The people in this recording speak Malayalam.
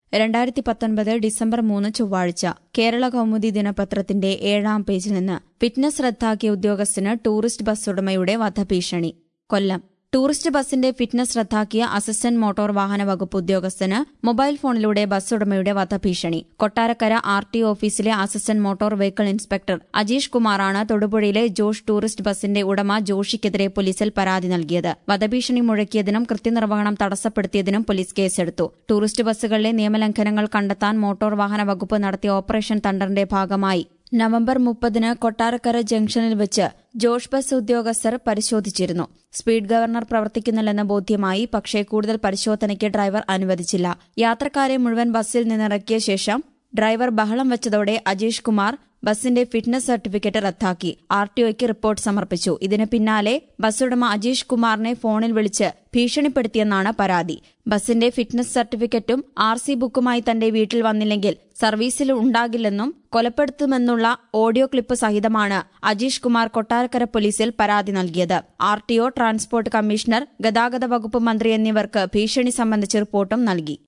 രണ്ടായിരത്തി പത്തൊൻപത് ഡിസംബർ മൂന്ന് ചൊവ്വാഴ്ച കേരള കൗമുദി ദിനപത്രത്തിന്റെ ഏഴാം പേജിൽ നിന്ന് ഫിറ്റ്നസ് റദ്ദാക്കിയ ഉദ്യോഗസ്ഥന് ടൂറിസ്റ്റ് ബസ് ഉടമയുടെ വധഭീഷണി കൊല്ലം ടൂറിസ്റ്റ് ബസിന്റെ ഫിറ്റ്നസ് റദ്ദാക്കിയ അസിസ്റ്റന്റ് മോട്ടോർ വാഹന വകുപ്പ് ഉദ്യോഗസ്ഥന് മൊബൈൽ ഫോണിലൂടെ ബസ് ഉടമയുടെ വധഭീഷണി കൊട്ടാരക്കര ആർ ടി ഓഫീസിലെ assistant motor vehicle inspector Ajeesh കുമാറാണ് തൊടുപുഴയിലെ ജോഷ് ടൂറിസ്റ്റ് ബസിന്റെ ഉടമ ജോഷിക്കെതിരെ പോലീസിൽ പരാതി നൽകിയത് വധഭീഷണി മുഴക്കിയതിനും കൃത്യനിർവഹണം തടസ്സപ്പെടുത്തിയതിനും പോലീസ് കേസെടുത്തു ടൂറിസ്റ്റ് ബസ്സുകളിലെ നിയമലംഘനങ്ങൾ കണ്ടെത്താൻ മോട്ടോർ വാഹന വകുപ്പ് നടത്തിയ ഓപ്പറേഷൻ തണ്ടറിന്റെ ഭാഗമായി നവംബർ മുപ്പതിന് കൊട്ടാരക്കര ജംഗ്ഷനിൽ വെച്ച് ജോഷ് ബസ് ഉദ്യോഗസ്ഥർ പരിശോധിച്ചിരുന്നു സ്പീഡ് ഗവർണർ പ്രവർത്തിക്കുന്നില്ലെന്ന് ബോധ്യമായി പക്ഷേ കൂടുതൽ പരിശോധനയ്ക്ക് ഡ്രൈവർ അനുവദിച്ചില്ല യാത്രക്കാരെ മുഴുവൻ ബസ്സിൽ നിന്നിറക്കിയ ശേഷം ഡ്രൈവർ ബഹളം വെച്ചതോടെ അജീഷ് കുമാർ ബസിന്റെ ഫിറ്റ്നസ് സർട്ടിഫിക്കറ്റ് റദ്ദാക്കി ആർ ടിഒയ്ക്ക് റിപ്പോർട്ട് സമർപ്പിച്ചു ഇതിന് പിന്നാലെ ബസ്സുടമ അജീഷ് കുമാറിനെ ഫോണിൽ വിളിച്ച് ഭീഷണിപ്പെടുത്തിയെന്നാണ് പരാതി ബസിന്റെ ഫിറ്റ്നസ് സർട്ടിഫിക്കറ്റും ആർ സി ബുക്കുമായി തന്റെ വീട്ടിൽ വന്നില്ലെങ്കിൽ സർവീസിൽ ഉണ്ടാകില്ലെന്നും കൊലപ്പെടുത്തുമെന്നുള്ള ഓഡിയോ ക്ലിപ്പ് സഹിതമാണ് അജീഷ് കുമാർ കൊട്ടാരക്കര പോലീസിൽ പരാതി നൽകിയത് R T O transport commissioner ഗതാഗത വകുപ്പ് മന്ത്രി എന്നിവർക്ക് ഭീഷണി സംബന്ധിച്ച് റിപ്പോർട്ടും നൽകി